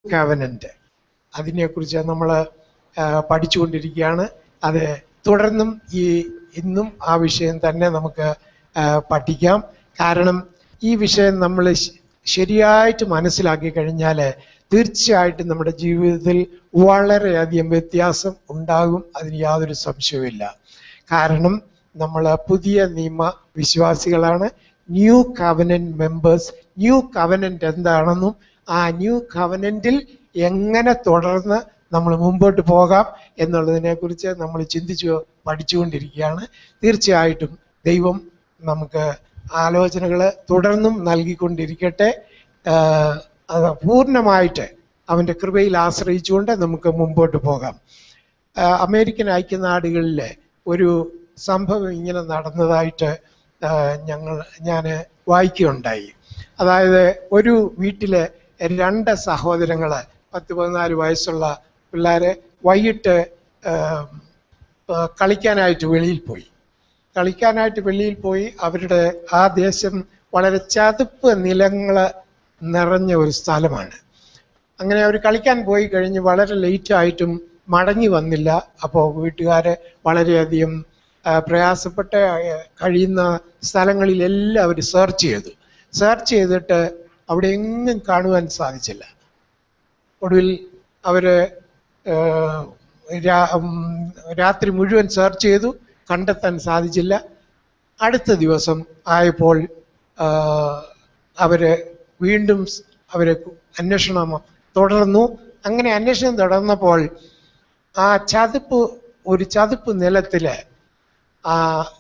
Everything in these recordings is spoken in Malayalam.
കവനന്റ് അതിനെക്കുറിച്ച് നമ്മൾ പഠിച്ചുകൊണ്ടിരിക്കുകയാണ് അത് തുടർന്നും ഈ ഇന്നും ആ വിഷയം തന്നെ നമുക്ക് ആ, പഠിക്കാം കാരണം ഈ വിഷയം നമ്മൾ ശ- ശരിയായിട്ട് മനസ്സിലാക്കി കഴിഞ്ഞാൽ തീർച്ചയായിട്ടും നമ്മുടെ ജീവിതത്തിൽ വളരെയധികം വ്യത്യാസം ഉണ്ടാകും അതിന് യാതൊരു സംശയവുമില്ല കാരണം നമ്മൾ പുതിയ നിയമ വിശ്വാസികളാണ് new covenant members new covenant എന്താണെന്നും ആ ന്യൂ കവനന്റിൽ എങ്ങനെ തുടർന്ന് നമ്മൾ മുമ്പോട്ട് പോകാം എന്നുള്ളതിനെ കുറിച്ച് നമ്മൾ ചിന്തിച്ചു പഠിച്ചുകൊണ്ടിരിക്കുകയാണ് തീർച്ചയായിട്ടും ദൈവം നമുക്ക് ആലോചനകൾ തുടർന്നും നൽകിക്കൊണ്ടിരിക്കട്ടെ ആഹ് അത് പൂർണ്ണമായിട്ട് അവൻ്റെ കൃപയിൽ ആശ്രയിച്ചുകൊണ്ട് നമുക്ക് മുമ്പോട്ട് പോകാം ആഹ് അമേരിക്കൻ ഐക്യനാടുകളിലെ ഒരു സംഭവം ഇങ്ങനെ നടന്നതായിട്ട് ആഹ് ഞങ്ങൾ ഞാൻ വായിക്കുകയുണ്ടായി അതായത് ഒരു വീട്ടിലെ രണ്ട് സഹോദരങ്ങൾ പത്ത് പതിനാല് വയസ്സുള്ള പിള്ളേരെ വൈകിട്ട് ആഹ് ആഹ് കളിക്കാനായിട്ട് വെളിയിൽ പോയി കളിക്കാനായിട്ട് വെളിയിൽ പോയി അവരുടെ ആ ദേശം വളരെ ചതുപ്പ് നിലങ്ങൾ നിറഞ്ഞ ഒരു സ്ഥലമാണ് അങ്ങനെ അവർ കളിക്കാൻ പോയി കഴിഞ്ഞ് വളരെ ലേറ്റ് ആയിട്ടും മടങ്ങി വന്നില്ല അപ്പോൾ വീട്ടുകാർ വളരെയധികം ആ, പ്രയാസപ്പെട്ട് ആ, കഴിയുന്ന സ്ഥലങ്ങളിലെല്ലാം അവർ സെർച്ച് ചെയ്തു സെർച്ച് ചെയ്തിട്ട് അവിടെ എങ്ങും കാണുവാൻ സാധിച്ചില്ല ഒടുവിൽ അവര് ഏഹ്, രാ- ഉം, രാത്രി മുഴുവൻ സെർച്ച് ചെയ്തു കണ്ടെത്താൻ സാധിച്ചില്ല അടുത്ത ദിവസം ആയപ്പോൾ ആഹ്, അവര് വീണ്ടും സ് അവര് അന്വേഷണം തുടർന്നു അങ്ങനെ അന്വേഷണം തുടർന്നപ്പോൾ ആ ചതുപ്പ് ഒരു ചതുപ്പ് നിലത്തില് ആ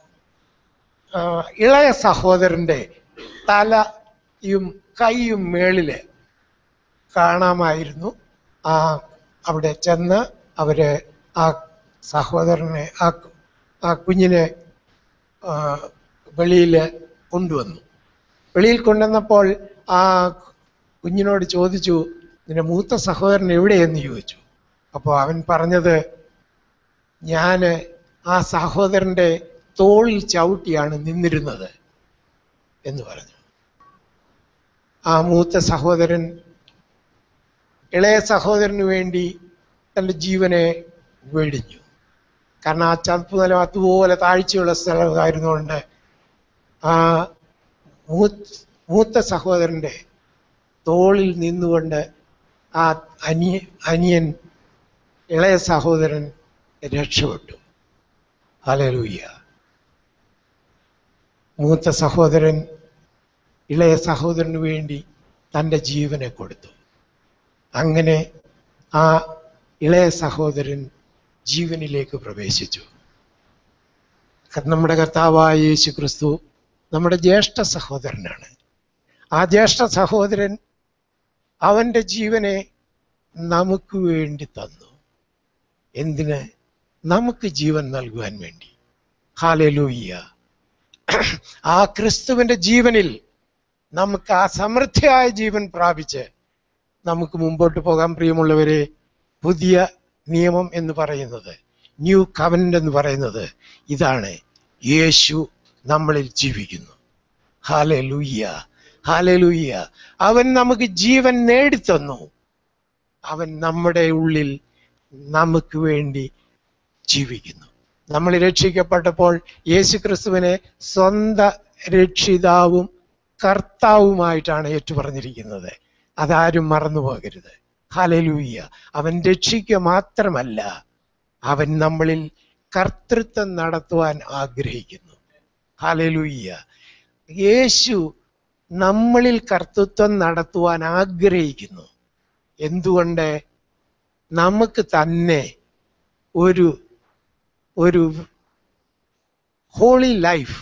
ആ, ഇളയ സഹോദരന്റെ തലയും കൈയും മേളില് കാണാമായിരുന്നു ആ അവിടെ ചെന്ന് അവര് ആ സഹോദരനെ ആ കു- ആ കുഞ്ഞിനെ ആ, വെളിയിൽ കൊണ്ടുവന്നു വെളിയിൽ കൊണ്ടുവന്നപ്പോൾ ആ കുഞ്ഞിനോട് ചോദിച്ചു നിന്റെ മൂത്ത സഹോദരൻ എവിടെയെന്ന് ചോദിച്ചു അപ്പോൾ അവൻ പറഞ്ഞത് ഞാൻ ആ സഹോദരന്റെ തോളിൽ ചവിട്ടിയാണ് നിന്നിരുന്നത് എന്ന് പറഞ്ഞു ആ മൂത്ത സഹോദരൻ ഇളയ സഹോദരന് വേണ്ടി തൻ്റെ ജീവനെ വെടിഞ്ഞു കാരണം ആ ചതുപ്പ് നിലം അതുപോലെ താഴ്ചയുള്ള സ്ഥലമായിരുന്നുകൊണ്ട് ആ മൂത്ത് മൂത്ത സഹോദരൻ്റെ തോളിൽ നിന്നുകൊണ്ട് ആ അനിയ അനിയൻ ഇളയ സഹോദരൻ രക്ഷപ്പെട്ടു ഹല്ലേലൂയ മൂത്ത സഹോദരൻ ഇളയ സഹോദരന് വേണ്ടി തൻ്റെ ജീവനെ കൊടുത്തു അങ്ങനെ ആ ഇളയ സഹോദരൻ ജീവനിലേക്ക് പ്രവേശിച്ചു നമ്മുടെ കർത്താവായ യേശു ക്രിസ്തു നമ്മുടെ ജ്യേഷ്ഠ സഹോദരനാണ് ആ ജ്യേഷ്ഠ സഹോദരൻ അവൻ്റെ ജീവനെ നമുക്ക് വേണ്ടി തന്നു എന്തിന് നമുക്ക് ജീവൻ നൽകുവാൻ വേണ്ടി ഹാലലൂയ്യ ആ ക്രിസ്തുവിന്റെ ജീവനിൽ നമുക്ക് ആ സമൃദ്ധിയായ ജീവൻ പ്രാപിച്ച് നമുക്ക് മുമ്പോട്ട് പോകാൻ പ്രിയമുള്ളവരെ പുതിയ നിയമം എന്ന് പറയുന്നത് ന്യൂ കവനന്റ് എന്ന് പറയുന്നത് ഇതാണ് യേശു നമ്മളിൽ ജീവിക്കുന്നു ഹാലെ ലൂയ്യ ഹാലെ ലൂയ്യ അവൻ നമുക്ക് ജീവൻ നേടിത്തന്നു അവൻ നമ്മുടെ ഉള്ളിൽ നമുക്ക് വേണ്ടി ജീവിക്കുന്നു നമ്മൾ രക്ഷിക്കപ്പെട്ടപ്പോൾ യേശു ക്രിസ്തുവിനെ സ്വന്ത രക്ഷിതാവും കർത്താവുമായിട്ടാണ് ഏറ്റുപറഞ്ഞിരിക്കുന്നത് അതാരും മറന്നു പോകരുത് ഹലലൂയ്യ അവൻ രക്ഷിക്കുക മാത്രമല്ല അവൻ നമ്മളിൽ കർത്തൃത്വം നടത്തുവാൻ ആഗ്രഹിക്കുന്നു ഹലലൂയ്യ യേശു നമ്മളിൽ കർത്തൃത്വം നടത്തുവാൻ ആഗ്രഹിക്കുന്നു എന്തുകൊണ്ട് നമുക്ക് തന്നെ ഒരു ഒരു ഹോളി ലൈഫ്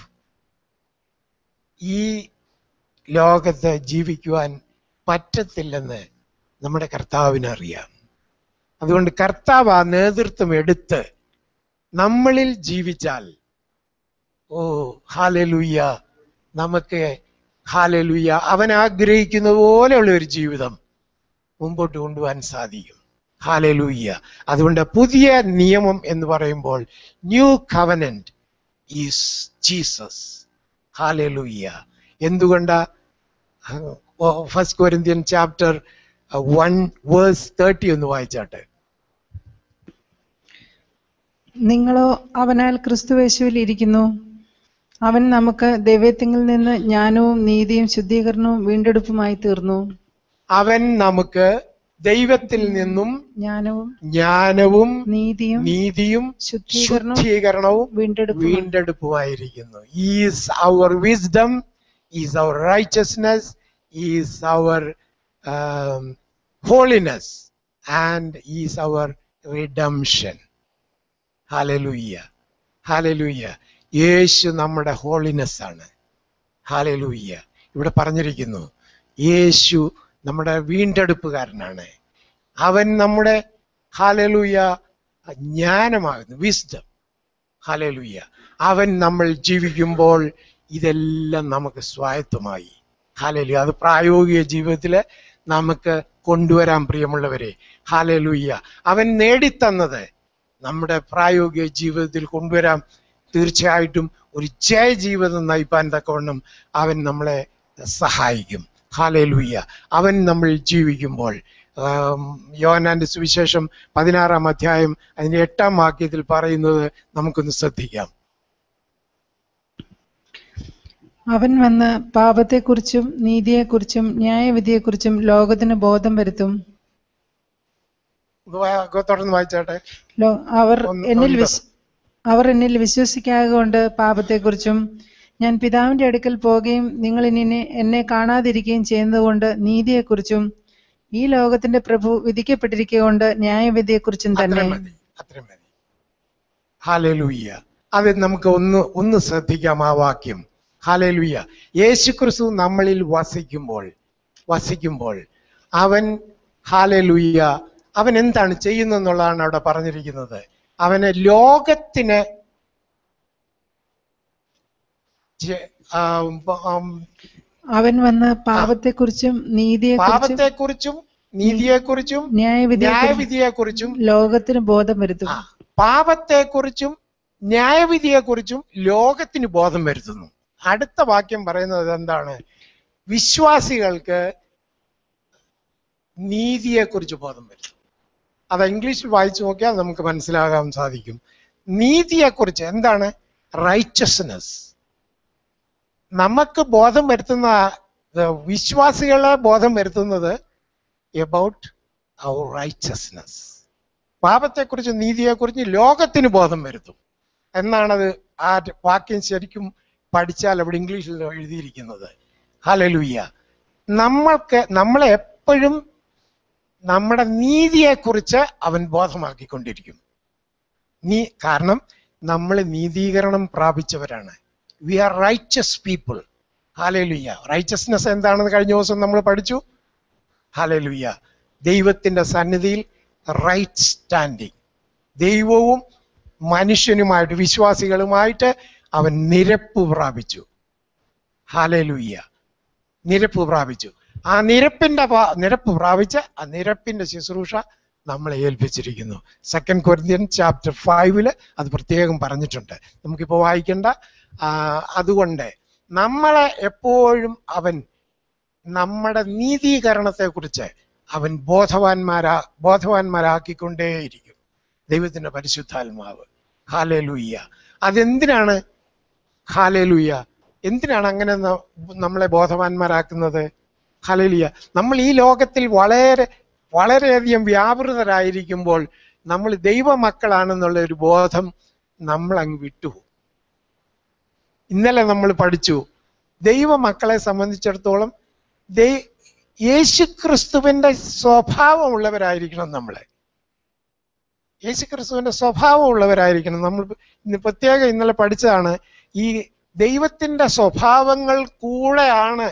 ഈ ലോകത്ത് ജീവിക്കുവാൻ പറ്റത്തില്ലെന്ന് നമ്മുടെ കർത്താവിന് അറിയാം അതുകൊണ്ട് കർത്താവ് ആ നേതൃത്വം എടുത്ത് നമ്മളിൽ ജീവിച്ചാൽ ഓ ഹാലലുയ്യ നമുക്ക് ഹാലലുയ്യ അവൻ ആഗ്രഹിക്കുന്ന പോലെയുള്ള ഒരു ജീവിതം മുമ്പോട്ട് കൊണ്ടുപോകാൻ സാധിക്കും ഹാലലൂയ്യ അതുകൊണ്ട് പുതിയ നിയമം എന്ന് പറയുമ്പോൾ new covenant is Jesus hallelujah എന്തുകൊണ്ടാ first Corinthian chapter one verse thirty ഒന്ന് വായിച്ചാട്ടെ നിങ്ങളോ അവനാൽ ക്രിസ്തുവേശുവിൽ ഇരിക്കുന്നു അവൻ നമുക്ക് ദൈവത്തിങ്കിൽ നിന്ന് ജ്ഞാനവും നീതിയും ശുദ്ധീകരണവും വീണ്ടെടുപ്പുമായി തീർന്നു അവൻ നമുക്ക് ദൈവത്തിൽ നിന്നും ജ്ഞാനവും ജ്ഞാനവും നീതിയും നീതിയും ശുദ്ധീകരണവും ശുദ്ധീകരണവും വീണ്ടെടുപ്പും വീണ്ടെടുപ്പുമായിരിക്കുന്നു is our wisdom is our righteousness is our holiness and is our redemption hallelujah hallelujah യേശു നമ്മുടെ ഹോളിനെസ് ആണ് ഹാലലൂയ്യ ഇവിടെ പറഞ്ഞിരിക്കുന്നു യേശു നമ്മുടെ വീണ്ടെടുപ്പുകാരനാണ് അവൻ നമ്മുടെ ഹാലലൂയ ജ്ഞാനമാകുന്നു വിസ്ഡം ഹാലലൂയ അവൻ നമ്മൾ ജീവിക്കുമ്പോൾ ഇതെല്ലാം നമുക്ക് സ്വായത്തമായി ഹാലലൂയ അത് പ്രായോഗിക ജീവിതത്തിൽ നമുക്ക് കൊണ്ടുവരാൻ പ്രിയമുള്ളവരെ ഹാലലൂയ്യ അവൻ നേടിത്തന്നത് നമ്മുടെ പ്രായോഗിക ജീവിതത്തിൽ കൊണ്ടുവരാൻ തീർച്ചയായിട്ടും ഒരു ജയ ജീവിതം നയിപ്പാൻ തക്കവണ്ണം അവൻ നമ്മളെ സഹായിക്കും ഹാലലൂയ്യ അവൻ നമ്മൾ ജീവിക്കുമ്പോൾ ആം, യോഹന്നാന്റെ സുവിശേഷം പതിനാറാം അധ്യായം അതിന്റെ എട്ടാം വാക്യത്തിൽ പറയുന്നത് നമുക്കൊന്ന് ശ്രദ്ധിക്കാം അവൻ വന്ന് പാപത്തെക്കുറിച്ചും നീതിയെക്കുറിച്ചും ന്യായവിധിയെക്കുറിച്ചും ലോകത്തിന് ബോധം വരുത്തും ഒന്ന് വാ- തുടർന്ന് വായിച്ചാട്ടെ ലോ- അവർ ഒന്ന് എന്നിൽ ഒൻപത്. വിശ് അവർ എന്നിൽ വിശ്വസിക്കാതെ കൊണ്ട് പാപത്തെക്കുറിച്ചും ഞാൻ പിതാവിന്റെ അടുക്കൽ പോകുകയും നിങ്ങൾ ഇനി എന്നെ കാണാതിരിക്കുകയും ചെയ്യുന്നതുകൊണ്ട് നീതിയെക്കുറിച്ചും ഈ ലോകത്തിന്റെ പ്രഭു വിധിക്കപ്പെട്ടിരിക്കൊണ്ട് ന്യായവിധിയെക്കുറിച്ചും തന്നെ അത്രയും മതി അത്രയും മതി ഹാലലൂയ്യ അത് നമുക്ക് ഒന്ന് ഒന്ന് ശ്രദ്ധിക്കാം ആ വാക്യം ഹാലലൂയ്യ യേശു ക്രിസ്തു നമ്മളിൽ വസിക്കുമ്പോൾ വസിക്കുമ്പോൾ അവൻ ഹാലലൂയ്യ അവൻ എന്താണ് ചെയ്യുന്നതെന്നുള്ളതാണ് അവിടെ പറഞ്ഞിരിക്കുന്നത് അവന് ലോകത്തിന് ജെ- ആം, ആം, അവൻ വന്ന് പാപത്തെക്കുറിച്ചും നീതിയെക്കുറിച്ചും പാപത്തെക്കുറിച്ചും നീതിയെക്കുറിച്ചും ന്യായവിധിയെക്കുറിച്ചും ന്യായവിധിയെക്കുറിച്ചും ലോകത്തിന് ബോധം വരുത്തും ആ, പാപത്തെക്കുറിച്ചും ന്യായവിധിയെക്കുറിച്ചും ലോകത്തിന് ബോധം വരുത്തുന്നു അടുത്ത വാക്യം പറയുന്നത് എന്താണ് വിശ്വാസികൾക്ക് നീതിയെക്കുറിച്ച് ബോധം വരുത്തും അത് ഇംഗ്ലീഷിൽ വായിച്ചു നോക്കിയാൽ നമുക്ക് മനസ്സിലാകാൻ സാധിക്കും നീതിയെക്കുറിച്ച് എന്താണ് റൈച്ചസ്നെസ് നമുക്ക് ബോധം വരുത്തുന്ന ഏർ, വിശ്വാസികളെ ബോധം വരുത്തുന്നത് എബൌട്ട് അവർ റൈച്ചസ്നെസ് പാപത്തെക്കുറിച്ച് നീതിയെക്കുറിച്ച് ലോകത്തിന് ബോധം വരുത്തും എന്നാണത് ആ വാക്യം ശരിക്കും പഠിച്ചാൽ അവിടെ ഇംഗ്ലീഷിൽ എഴുതിയിരിക്കുന്നത് ഹലലുയ്യ നമ്മൾക്ക് നമ്മളെ എപ്പോഴും നമ്മുടെ നീതിയെക്കുറിച്ച് അവൻ ബോധമാക്കിക്കൊണ്ടിരിക്കും നീ കാരണം നമ്മൾ നീതീകരണം പ്രാപിച്ചവരാണ് we are righteous people hallelujah righteousness എന്താണെന്ന് കഴിഞ്ഞ ദിവസം നമ്മൾ പഠിച്ചു ഹാലലുയ്യ ദൈവത്തിന്റെ സന്നിധിയിൽ റൈറ്റ് സ്റ്റാൻഡിങ് ദൈവവും മനുഷ്യനുമായിട്ട് വിശ്വാസികളുമായിട്ട് അവൻ നിരപ്പ് പ്രാപിച്ചു ഹാലലുയ്യ നിരപ്പ് പ്രാപിച്ചു ആ നിരപ്പിന്റെ പാ- നിരപ്പ് പ്രാപിച്ച് ആ നിരപ്പിന്റെ ശുശ്രൂഷ നമ്മളെ ഏൽപ്പിച്ചിരിക്കുന്നു സെക്കൻഡ് കൊരിന്ത്യൻ ചാപ്റ്റർ ഫൈവില് അത് പ്രത്യേകം പറഞ്ഞിട്ടുണ്ട് നമുക്കിപ്പോൾ വായിക്കേണ്ട ആ, അതുകൊണ്ട് നമ്മളെ എപ്പോഴും അവൻ നമ്മുടെ നീതീകരണത്തെക്കുറിച്ച് അവൻ ബോധവാന്മാരാ ബോധവാന്മാരാക്കിക്കൊണ്ടേയിരിക്കും ദൈവത്തിന്റെ പരിശുദ്ധാത്മാവ് ഹാലേലൂയ്യ അതെന്തിനാണ് ഹാലേലൂയ്യ എന്തിനാണ് അങ്ങനെ ന- നമ്മളെ ബോധവാന്മാരാക്കുന്നത് ഹാലേലൂയ്യ നമ്മൾ ഈ ലോകത്തിൽ വളരെ വളരെയധികം വ്യാപൃതരായിരിക്കുമ്പോൾ നമ്മൾ ദൈവമക്കളാണെന്നുള്ള ഒരു ബോധം നമ്മൾ അങ്ങ് വിട്ടുപോകും ഇന്നലെ നമ്മൾ പഠിച്ചു ദൈവമക്കളെ സംബന്ധിച്ചിടത്തോളം ദൈ യേശുക്രിസ്തുവിന്റെ സ്വഭാവമുള്ളവരായിരിക്കണം നമ്മളെ യേശുക്രിസ്തുവിന്റെ സ്വഭാവമുള്ളവരായിരിക്കണം നമ്മൾ ഇന്ന് പ്രത്യേകം ഇന്നലെ പഠിച്ചതാണ് ഈ ദൈവത്തിന്റെ സ്വഭാവങ്ങൾ കൂടെയാണ്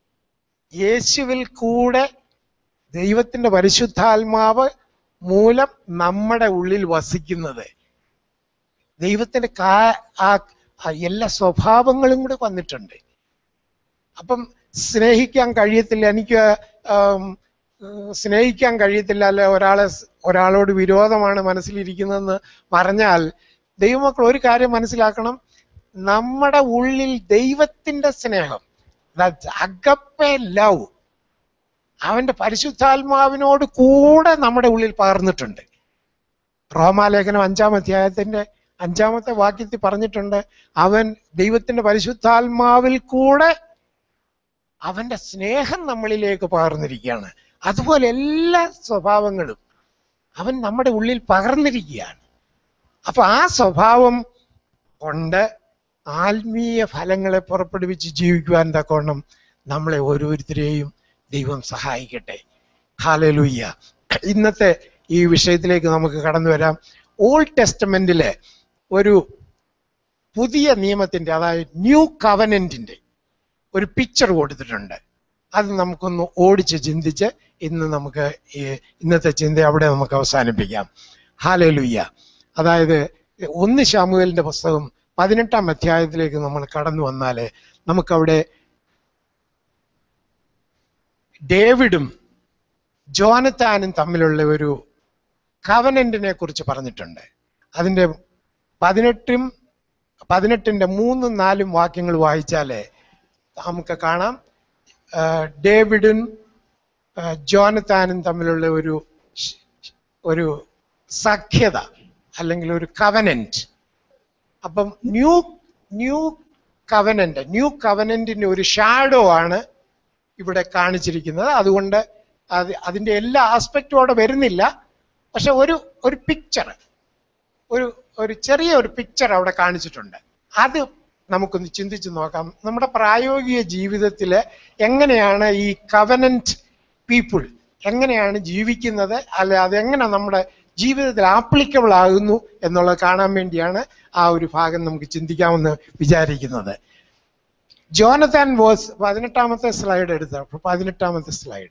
യേശുവിൽ കൂടെ ദൈവത്തിന്റെ പരിശുദ്ധാത്മാവ് മൂലം നമ്മുടെ ഉള്ളിൽ വസിക്കുന്നത് ദൈവത്തിന്റെ കാ ആ ആ എല്ലാ സ്വഭാവങ്ങളും കൂടെ വന്നിട്ടുണ്ട് അപ്പം സ്നേഹിക്കാൻ കഴിയത്തില്ല എനിക്ക് ആം, ഉം, സ്നേഹിക്കാൻ കഴിയത്തില്ല അല്ലെ ഒരാളെ സ്- ഒരാളോട് വിരോധമാണ് മനസ്സിലിരിക്കുന്നതെന്ന് പറഞ്ഞാൽ ദൈവമക്കൾ ഒരു കാര്യം മനസ്സിലാക്കണം നമ്മുടെ ഉള്ളിൽ ദൈവത്തിന്റെ സ്നേഹം അഗപ്പെ ലവ് അവന്റെ പരിശുദ്ധാത്മാവിനോട് കൂടെ നമ്മുടെ ഉള്ളിൽ പകർന്നിട്ടുണ്ട് റോമാലേഖനം അഞ്ചാം അധ്യായത്തിന്റെ അഞ്ചാമത്തെ വാക്യത്തിൽ പറഞ്ഞിട്ടുണ്ട് അവൻ ദൈവത്തിന്റെ പരിശുദ്ധാത്മാവിൽ കൂടെ അവന്റെ സ്നേഹം നമ്മളിലേക്ക് പകർന്നിരിക്കുകയാണ് അതുപോലെ എല്ലാ സ്വഭാവങ്ങളും അവൻ നമ്മുടെ ഉള്ളിൽ പകർന്നിരിക്കുകയാണ് അപ്പൊ ആ സ്വഭാവം കൊണ്ട് ആത്മീയ ഫലങ്ങളെ പുറപ്പെടുവിച്ച് ജീവിക്കുവാൻ തക്കോണം നമ്മളെ ഓരോരുത്തരെയും ദൈവം സഹായിക്കട്ടെ ഹാലലൂയ്യ ഇന്നത്തെ ഈ വിഷയത്തിലേക്ക് നമുക്ക് കടന്നു വരാം ഓൾഡ് ടെസ്റ്റമെന്റിലെ ഒരു പുതിയ നിയമത്തിന്റെ അതായത് ന്യൂ കവനന്റിന്റെ ഒരു പിക്ചർ കൊടുത്തിട്ടുണ്ട് അത് നമുക്കൊന്ന് ഓടിച്ച് ചിന്തിച്ച് ഇന്ന് നമുക്ക് ഈ ഇന്നത്തെ ചിന്ത അവിടെ നമുക്ക് അവസാനിപ്പിക്കാം ഹാലലുയ്യ അതായത് ഒന്ന് ശാമുവേലിന്റെ പുസ്തകം പതിനെട്ടാം അധ്യായത്തിലേക്ക് നമ്മൾ കടന്നു വന്നാല് നമുക്കവിടെ ഡേവിഡും ജോനത്താനും തമ്മിലുള്ള ഒരു കവനന്റിനെ കുറിച്ച് പറഞ്ഞിട്ടുണ്ട് അതിന്റെ പതിനെട്ടും പതിനെട്ടിന്റെ മൂന്നും നാലും വാക്യങ്ങൾ വായിച്ചാല് നമുക്ക് കാണാം ആ, ഡേവിഡും ആ, ജോനത്താനും തമ്മിലുള്ള ഒരു ഷ്- ഒരു സഖ്യത അല്ലെങ്കിൽ ഒരു കവനന്റ് അപ്പം ന്യൂ ന്യൂ കവനന്റ് ന്യൂ കവനന്റിന്റെ ഒരു ഷാഡോ ആണ് ഇവിടെ കാണിച്ചിരിക്കുന്നത് അതുകൊണ്ട് അത് അതിന്റെ എല്ലാ ആസ്പെക്റ്റും അവിടെ വരുന്നില്ല പക്ഷെ ഒരു ഒരു പിക്ചർ ഒരു ഒരു ചെറിയ ഒരു പിക്ചർ അവിടെ കാണിച്ചിട്ടുണ്ട് അത് നമുക്കൊന്ന് ചിന്തിച്ച് നോക്കാം നമ്മുടെ പ്രായോഗിക ജീവിതത്തിൽ എങ്ങനെയാണ് ഈ കവനന്റ് പീപ്പിൾ എങ്ങനെയാണ് ജീവിക്കുന്നത് അല്ലെ അതെങ്ങനെ നമ്മുടെ ജീവിതത്തിൽ ആപ്ലിക്കബിൾ ആകുന്നു എന്നുള്ളത് കാണാൻ വേണ്ടിയാണ് ആ ഒരു ഭാഗം നമുക്ക് ചിന്തിക്കാമെന്ന് വിചാരിക്കുന്നത് ജോനത്താൻ വേഴ്സ് പതിനെട്ടാമത്തെ സ്ലൈഡ് എടുത്ത പതിനെട്ടാമത്തെ സ്ലൈഡ്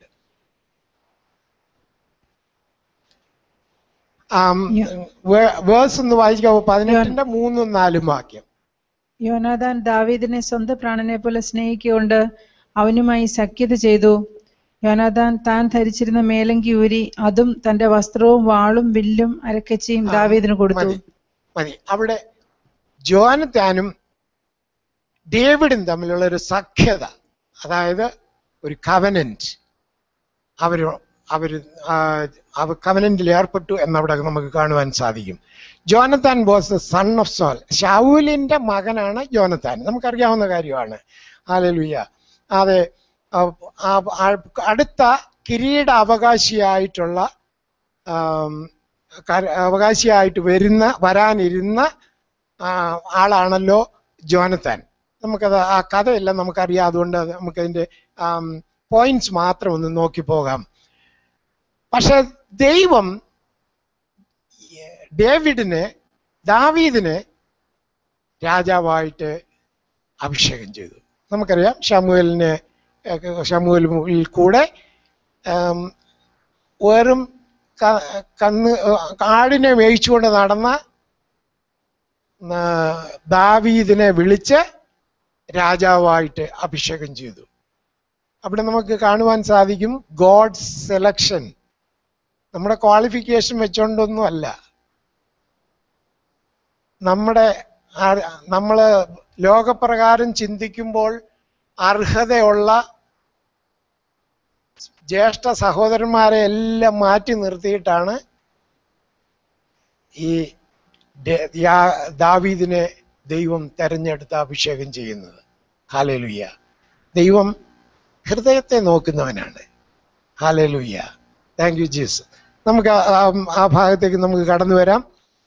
വേഴ്സ് എന്ന് വായിക്കാവോ പതിനെട്ടിന്റെ മൂന്നും നാലും വാക്യം യോനാദാൻ ദാവീദിനെ സ്വന്തം പ്രാണനെ പോലെ സ്നേഹിക്കൊണ്ട് അവനുമായി സഖ്യത ചെയ്തു യോനാദാൻ താൻ ധരിച്ചിരുന്ന മേലങ്കി ഊരി അതും തന്റെ വസ്ത്രവും വാളും വില്ലും അരക്കച്ചിയും ആ, ദാവീദിന് കൊടുത്തു മതി മതി അവിടെ ജോനത്താനും ഡേവിഡും തമ്മിലുള്ള ഒരു സഖ്യത അതായത് ഒരു കവനന്റ് അവർ അവർ അവർ കവനന്റിൽ ഏർപ്പെട്ടു എന്നവിടെ നമുക്ക് കാണുവാൻ സാധിക്കും Jonathan was the son of Saul ഷൗലിന്റെ മകനാണ് ജോനത്താൻ നമുക്കറിയാവുന്ന കാര്യമാണ് ഹാലലുയ്യ അതെ ആ, ആ, ആ, അടുത്ത കിരീട അവകാശിയായിട്ടുള്ള ആം, കര- അവകാശിയായിട്ട് വരുന്ന വരാനിരുന്ന ആ, ആളാണല്ലോ ജോനത്താൻ നമുക്കത് ആ കഥയെല്ലാം നമുക്കറിയാം അതുകൊണ്ട് അത് നമുക്കതിന്റെ പോയിന്റ്സ് മാത്രം ഒന്ന് നോക്കി പോകാം പക്ഷെ ദൈവം ഡേവിഡിനെ ദാവീദിനെ രാജാവായിട്ട് അഭിഷേകം ചെയ്തു നമുക്കറിയാം ഷമുവേലിനെ ഷമുവേലിൽ കൂടെ ആം, വെറും ക- കന്ന് ആടിനെ മേയിച്ചുകൊണ്ട് നടന്ന ആ, ദാവീദിനെ വിളിച്ച് രാജാവായിട്ട് അഭിഷേകം ചെയ്തു അവിടെ നമുക്ക് കാണുവാൻ സാധിക്കും ഗോഡ്സ് സെലക്ഷൻ നമ്മുടെ ക്വാളിഫിക്കേഷൻ വെച്ചുകൊണ്ടൊന്നും അല്ല നമ്മുടെ ആ- നമ്മള് ലോകപ്രകാരം ചിന്തിക്കുമ്പോൾ അർഹതയുള്ള ജ്യേഷ്ഠ സഹോദരന്മാരെ എല്ലാം മാറ്റി നിർത്തിയിട്ടാണ് ഈ ദേ- യാ- ദാവീദിനെ ദൈവം തെരഞ്ഞെടുത്ത് അഭിഷേകം ചെയ്യുന്നത് ഹാലലുയ്യ ദൈവം ഹൃദയത്തെ നോക്കുന്നവനാണ് ഹാലലുയ്യ താങ്ക് യു ജീസ് നമുക്ക് ആ- ആ- ആ ഭാഗത്തേക്ക് നമുക്ക് കടന്നു വരാം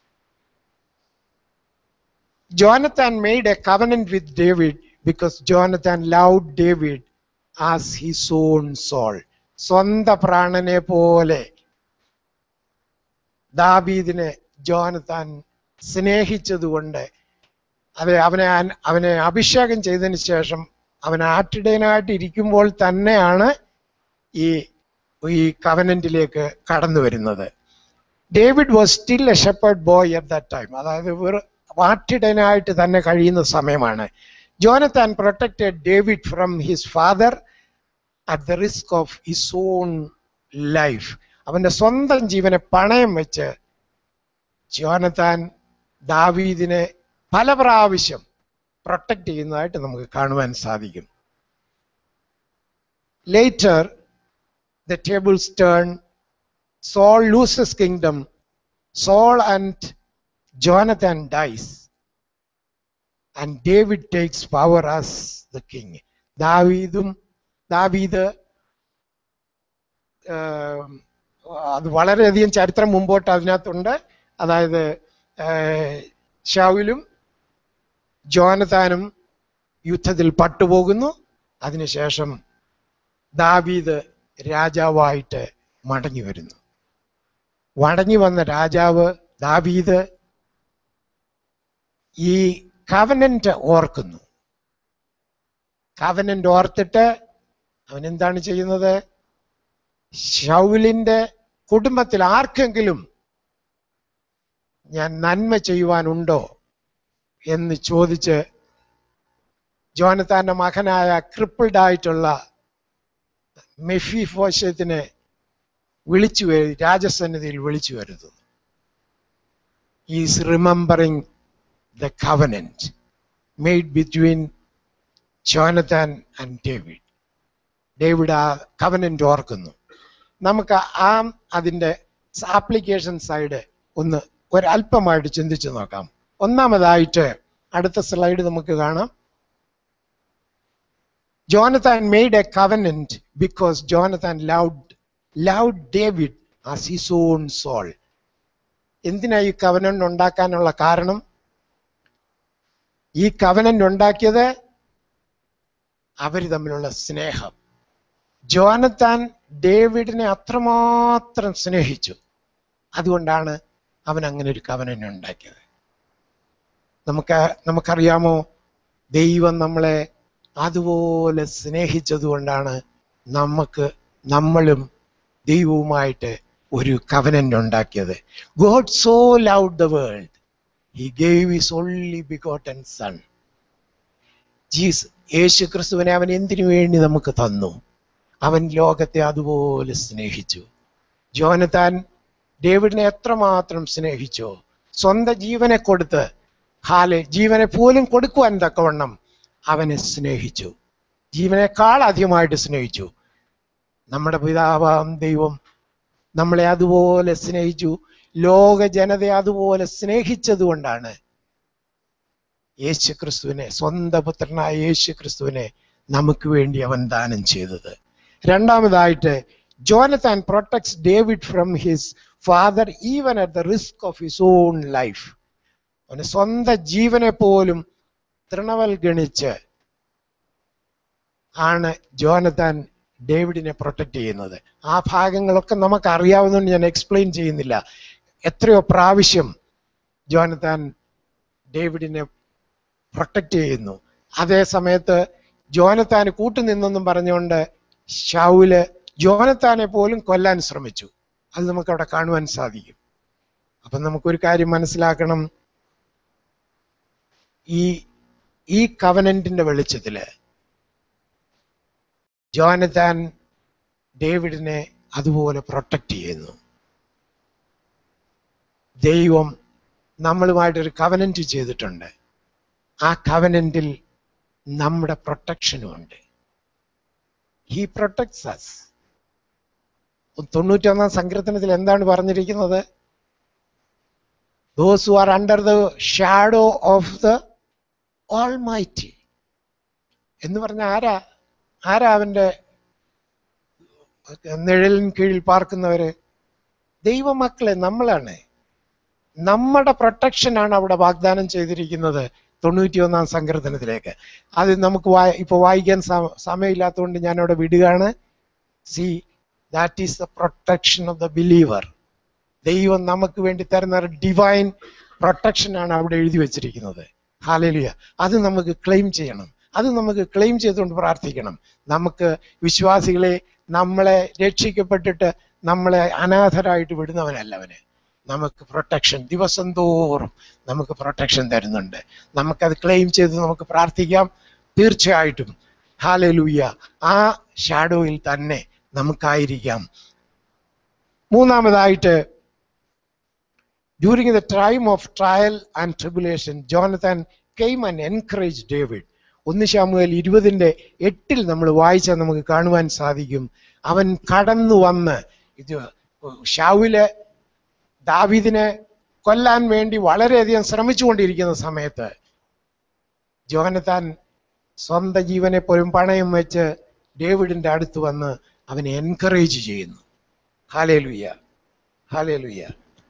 Jonathan made a covenant with David because Jonathan loved David as his own soul സ്വന്തം പ്രാണനെ പോലെ ദാവീദിനെ ജോനത്താൻ സ്നേഹിച്ചതുകൊണ്ട് അതെ അവനെ അൻ- അവനെ അഭിഷേകം ചെയ്തതിന് ശേഷം അവൻ ആട്ടിടയനായിട്ട് ഇരിക്കുമ്പോൾ തന്നെയാണ് ഈ ഈ കവനന്റിലേക്ക് കടന്നു വരുന്നത് David was still a shepherd boy at that time അതായത് വെറു ആട്ടിടയനായിട്ട് തന്നെ കഴിയുന്ന സമയമാണ് Jonathan protected David from his father at the risk of his own life അവന്റെ സ്വന്തം ജീവനെ പണയം വെച്ച് ജോനത്താൻ ദാവീദിനെ പല പ്രാവശ്യം പ്രൊട്ടക്ട് ചെയ്യുന്നതായിട്ട് നമുക്ക് കാണുവാൻ സാധിക്കും later the tables turn saul loses kingdom saul and jonathan dies and david takes power as the king ദാവീദും ദാവീദ് ആഹ്, അത് വളരെയധികം ചരിത്രം മുമ്പോട്ട് അതിനകത്തുണ്ട് അതായത് ആഹ്, ശൗലും ജോനത്താനും യുദ്ധത്തിൽ പട്ടുപോകുന്നു അതിനുശേഷം ദാവീദ് രാജാവായിട്ട് മടങ്ങി വരുന്നു മടങ്ങി വന്ന രാജാവ് ദാവീദ് ഈ കവനന്റ് ഓർക്കുന്നു കവനന്റ് ഓർത്തിട്ട് അവൻ എന്താണ് ചെയ്യുന്നത് ഷൗലിന്റെ കുടുംബത്തിൽ ആർക്കെങ്കിലും ഞാൻ നന്മ ചെയ്യുവാനുണ്ടോ എന്ന് ചോദിച്ച് ജോനത്താന്റെ മകനായ ക്രിപ്പിൾഡ് ആയിട്ടുള്ള മെഫി ഫോഷത്തിനെ വിളിച്ചു വരു- രാജസന്നിധിയിൽ വിളിച്ചു വരുത്തുന്നു is remembering the covenant made between Jonathan and David David ആ കവനന്റ് ഓർക്കുന്നു നമുക്ക് ആ അതിന്റെ ആപ്ലിക്കേഷൻ സൈഡ് ഒന്ന് ഒരല്പമായിട്ട് ചിന്തിച്ചു നോക്കാം ഒന്നാമതായിട്ട് അടുത്ത സ്ലൈഡ് നമുക്ക് കാണാം Jonathan made a covenant because Jonathan loved loved David as his own soul എന്തിനാ ഈ കവനന്റ് ഉണ്ടാക്കാനുള്ള കാരണം ഈ കവനന്റ് ഉണ്ടാക്കിയത് അവർ തമ്മിലുള്ള സ്നേഹം ജോനത്താൻ ഡേവിഡിനെ അത്രമാത്രം സ്നേഹിച്ചു അതുകൊണ്ടാണ് അവൻ അങ്ങനെ ഒരു കവനന്റ് ഉണ്ടാക്കിയത് നമുക്ക് നമുക്കറിയാമോ ദൈവം നമ്മളെ അതുപോലെ സ്നേഹിച്ചതുകൊണ്ടാണ് നമുക്ക് നമ്മളും ദൈവവുമായിട്ട് ഒരു കവനന്റ് ഉണ്ടാക്കിയത് God so love the world he gave his only begotten son ജീസ് യേശു ക്രിസ്തുവിനെ അവൻ എന്തിനു വേണ്ടി നമുക്ക് തന്നു അവൻ ലോകത്തെ അതുപോലെ സ്നേഹിച്ചു ജോനത്താൻ ഡേവിഡിനെ എത്രമാത്രം സ്നേഹിച്ചോ സ്വന്തം ജീവനെ കൊടുത്ത് ഹാലെ ജീവനെ പോലും കൊടുക്കുവാൻ തക്കവണ്ണം അവനെ സ്നേഹിച്ചു ജീവനേക്കാൾ അധികമായിട്ട് സ്നേഹിച്ചു നമ്മുടെ പിതാവാം ദൈവം നമ്മളെ അതുപോലെ സ്നേഹിച്ചു ലോക ജനതയെ അതുപോലെ സ്നേഹിച്ചത് കൊണ്ടാണ് യേശു ക്രിസ്തുവിനെ സ്വന്തം പുത്രനായ യേശു ക്രിസ്തുവിനെ നമുക്ക് വേണ്ടി അവൻ ദാനം ചെയ്തത് രണ്ടാമതായിട്ട് Jonathan protects David from his father even at the risk of his own life അവന് സ്വന്തം ജീവനെ പോലും തൃണവൽഗണിച്ച് ആണ് ജോനത്താൻ ഡേവിഡിനെ പ്രൊട്ടക്ട് ചെയ്യുന്നത് ആ ഭാഗങ്ങളൊക്കെ നമുക്ക് അറിയാവുന്നതുകൊണ്ട് ഞാൻ എക്സ്പ്ലെയിൻ ചെയ്യുന്നില്ല എത്രയോ പ്രാവശ്യം ജോനത്താൻ ഡേവിഡിനെ പ്രൊട്ടക്ട് ചെയ്യുന്നു അതേ സമയത്ത് ജോനത്താന് കൂട്ടുനിന്നെന്നും പറഞ്ഞുകൊണ്ട് ഷൗല് ജോനത്താനെ പോലും കൊല്ലാൻ ശ്രമിച്ചു അത് നമുക്ക് അവിടെ കാണുവാൻ സാധിക്കും അപ്പൊ നമുക്കൊരു കാര്യം മനസ്സിലാക്കണം ഈ ഈ കവനന്റിന്റെ വെളിച്ചത്തില് ജോനത്താൻ ഡേവിഡിനെ അതുപോലെ പ്രൊട്ടക്ട് ചെയ്യുന്നു ദൈവം നമ്മളുമായിട്ടൊരു കവനന്റ് ചെയ്തിട്ടുണ്ട് ആ കവനന്റിൽ നമ്മുടെ പ്രൊട്ടക്ഷനും ഉണ്ട് ഹി പ്രൊട്ടക്ട്സ് അസ് തൊണ്ണൂറ്റൊന്നാം സങ്കീർത്തനത്തിൽ എന്താണ് പറഞ്ഞിരിക്കുന്നത് those who are under the shadow of the almighty എന്ന് പറഞ്ഞ ആരാ ആരാ അവന്റെ നിഴലിൻ കീഴിൽ പാർക്കുന്നവര് ദൈവമക്കളെ നമ്മളാണ് നമ്മുടെ പ്രൊട്ടക്ഷനാണ് അവിടെ വാഗ്ദാനം ചെയ്തിരിക്കുന്നത് തൊണ്ണൂറ്റിയൊന്നാം സങ്കീർത്തനത്തിലേക്ക് അത് നമുക്ക് വായി ഇപ്പൊ വായിക്കാൻ സമ- സമയമില്ലാത്തതുകൊണ്ട് ഞാൻ അവിടെ വിടുകയാണ് see that is the protection of the believer ദൈവം നമുക്ക് വേണ്ടി തരുന്ന ഒരു ഡിവൈൻ പ്രൊട്ടക്ഷൻ ആണ് അവിടെ എഴുതി വെച്ചിരിക്കുന്നത് ഹാലലിയ അത് നമുക്ക് ക്ലെയിം ചെയ്യണം അത് നമുക്ക് ക്ലെയിം ചെയ്തുകൊണ്ട് പ്രാർത്ഥിക്കണം നമുക്ക് വിശ്വാസികളെ നമ്മളെ രക്ഷിക്കപ്പെട്ടിട്ട് നമ്മളെ അനാഥരായിട്ട് വിടുന്നവനല്ല അവന് നമുക്ക് പ്രൊട്ടക്ഷൻ ദിവസം തോറും നമുക്ക് പ്രൊട്ടക്ഷൻ തരുന്നുണ്ട് നമുക്കത് ക്ലെയിം ചെയ്ത് നമുക്ക് പ്രാർത്ഥിക്കാം തീർച്ചയായിട്ടും ഹാലലൂയ ആ ഷാഡോയിൽ തന്നെ നമുക്കായിരിക്കാം മൂന്നാമതായിട്ട് during the time of trial and tribulation Jonathan came and encourage David ഒന്ന് ശാമുവേൽ ഇരുപതിന്റെ എട്ടിൽ നമ്മൾ വായിച്ചാൽ നമുക്ക് കാണുവാൻ സാധിക്കും അവൻ കടന്നു വന്ന് ഇത് ഷാവില് ദാവീദിനെ കൊല്ലാൻ വേണ്ടി വളരെയധികം ശ്രമിച്ചുകൊണ്ടിരിക്കുന്ന സമയത്ത് ജോനത്താൻ സ്വന്തം ജീവനെ പോലും പണയം വെച്ച് ഡേവിഡിന്റെ അടുത്ത് വന്ന് അവനെ എൻകറേജ് ചെയ്യുന്നു hallelujah hallelujah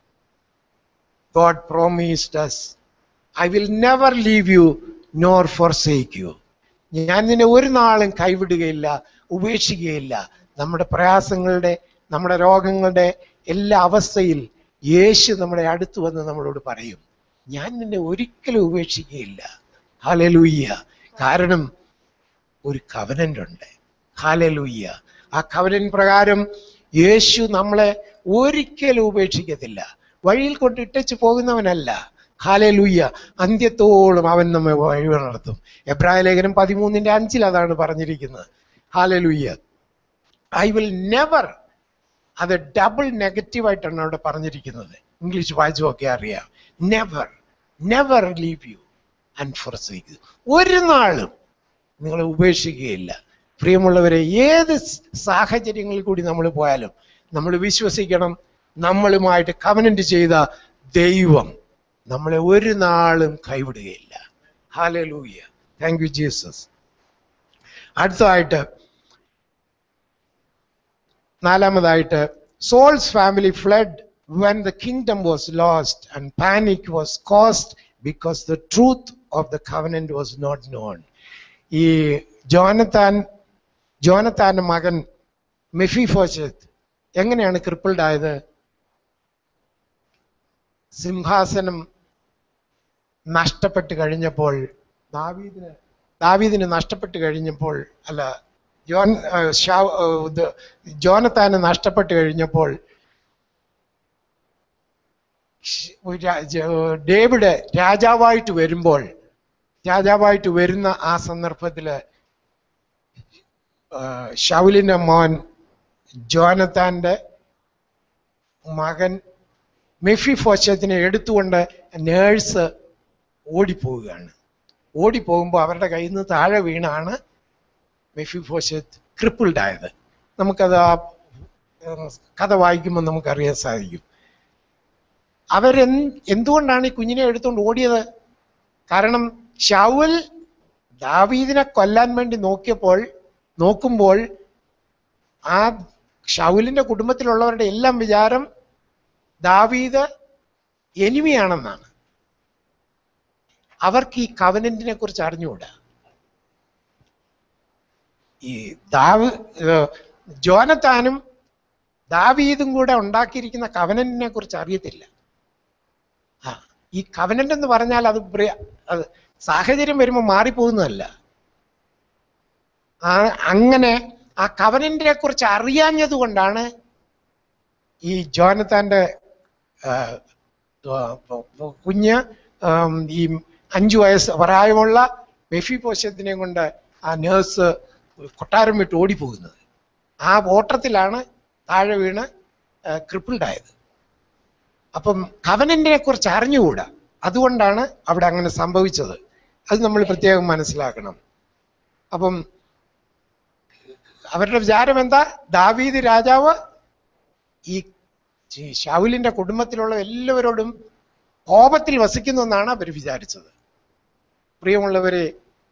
God promised us I will never leave you nor forsake you ഞാൻ നിന്നെ ഒരു നാളും കൈവിടുകയില്ല ഉപേക്ഷിക്കുകയില്ല നമ്മുടെ പ്രയാസങ്ങളുടെ നമ്മുടെ രോഗങ്ങളുടെ എല്ലാ അവസ്ഥയിൽ യേശു നമ്മുടെ അടുത്ത് വന്ന് നമ്മളോട് പറയും ഞാൻ നിന്നെ ഒരിക്കലും ഉപേക്ഷിക്കുകയില്ല ഹാലലൂയ്യ കാരണം ഒരു കവനന്റ് ഉണ്ട് ഹാലലൂയ്യ ആ കവനൻ പ്രകാരം യേശു നമ്മളെ ഒരിക്കലും ഉപേക്ഷിക്കത്തില്ല വഴിയിൽ കൊണ്ട് ഇട്ടച്ച് പോകുന്നവനല്ല ഹാലലൂയ്യ അന്ത്യത്തോളം അവൻ നമ്മെ വഴി നടത്തും എബ്രായ ലേഖനം പതിമൂന്നിന്റെ അഞ്ചിൽ അതാണ് പറഞ്ഞിരിക്കുന്നത് ഹാലലൂയ്യ ഐ വിൽ നെവർ അത് ഡബിൾ നെഗറ്റീവ് ആയിട്ടാണ് അവിടെ പറഞ്ഞിരിക്കുന്നത് ഇംഗ്ലീഷ് വായിച്ചു നോക്കി അറിയാം never never leave you and forsake ഒരു നാളും നിങ്ങളെ ഉപേക്ഷിക്കുകയില്ല പ്രിയമുള്ളവരെ ഏത് സാഹചര്യങ്ങളിൽ കൂടി നമ്മൾ പോയാലും നമ്മൾ വിശ്വസിക്കണം നമ്മളുമായിട്ട് കവനന്റ് ചെയ്ത ദൈവം നമ്മളെ ഒരു നാളും കൈവിടുകയില്ല ഹാലലൂയ താങ്ക് യു ജീസസ് അടുത്തതായിട്ട് നാലാമതായിട്ട് Saul's family fled when the kingdom was lost and panic was caused because the truth of the covenant was not known ഈ ജോനത്താൻ ജോനത്താന്റെ മകൻ മെഫിഫോഷത്ത് എങ്ങനെയാണ് ക്രിപ്പിൾഡ് ആയത് സിംഹാസനം നഷ്ടപ്പെട്ട് കഴിഞ്ഞപ്പോൾ ദാവീദിന് ദാവീദിന് നഷ്ടപ്പെട്ട് കഴിഞ്ഞപ്പോൾ അല്ല ജോൻ ആ, ഷാ- ആ, ഇത് ജോനത്താന് നഷ്ടപ്പെട്ട് കഴിഞ്ഞപ്പോൾ ഷ്- ഒരു രാ- ജ- ഡേവിഡ് രാജാവായിട്ട് വരുമ്പോൾ രാജാവായിട്ട് വരുന്ന ആ സന്ദർഭത്തില് ആ, ഷൗലിന്റെ മോൻ ജോനത്താന്റെ മകൻ മെഫി ഫോഷത്തിനെ എടുത്തുകൊണ്ട് നേഴ്സ് ഓടിപ്പോവുകയാണ് ഓടിപ്പോകുമ്പോൾ അവരുടെ കയ്യിൽ നിന്ന് താഴെ വീണാണ് മെഫി ഫോഷത്ത് ക്രിപ്പിൾഡ് ആയത് നമുക്കത് ആ ഉം, കഥ വായിക്കുമ്പോൾ നമുക്കറിയാൻ സാധിക്കും അവരെ എന്തുകൊണ്ടാണ് ഈ കുഞ്ഞിനെ എടുത്തുകൊണ്ട് ഓടിയത് കാരണം ഷൗൽ ദാവീദിനെ കൊല്ലാൻ വേണ്ടി നോക്കിയപ്പോൾ നോക്കുമ്പോൾ ആ ഷൗലിന്റെ കുടുംബത്തിലുള്ളവരുടെ എല്ലാം വിചാരം ദാവീദ് എനിമിയാണെന്നാണ് അവർക്ക് ഈ കവനന്റിനെ കുറിച്ച് അറിഞ്ഞുകൂടാ ഈ ദാവ് ഏർ ജോനത്താനും ദാവീദും കൂടെ ഉണ്ടാക്കിയിരിക്കുന്ന കവനന്റിനെ കുറിച്ച് അറിയത്തില്ല ആ ഈ കവനന്റ് എന്ന് പറഞ്ഞാൽ അത് പ്രിയ- അത് സാഹചര്യം വരുമ്പോൾ മാറിപ്പോകുന്നതല്ല ആ അങ്ങനെ ആ കവനന്റിനെ കുറിച്ച് അറിയാഞ്ഞത് കൊണ്ടാണ് ഈ ജോനത്താന്റെ ആ, ആ, കുഞ്ഞ് ആം, ഈ അഞ്ചു വയസ്സ് പ്രായമുള്ള മെഫി പോഷത്തിനെ കൊണ്ട് ആ നേഴ്സ് കൊട്ടാരം വിട്ട് ഓടിപ്പോകുന്നത് ആ ഓട്ടത്തിലാണ് താഴെ വീണ് ക്രിപ്പിൾഡ് ആയത് അപ്പം കവനന്റിനെ കുറിച്ച് അറിഞ്ഞുകൂടാ അതുകൊണ്ടാണ് അവിടെ അങ്ങനെ സംഭവിച്ചത് അത് നമ്മൾ പ്രത്യേകം മനസ്സിലാക്കണം അപ്പം അവരുടെ വിചാരം എന്താ ദാവീദ് രാജാവ് ഈ ചി- ശൗലിന്റെ കുടുംബത്തിലുള്ള എല്ലാവരോടും കോപത്തിൽ വസിക്കുന്നു എന്നാണ് അവർ വിചാരിച്ചത് പ്രിയമുള്ളവരെ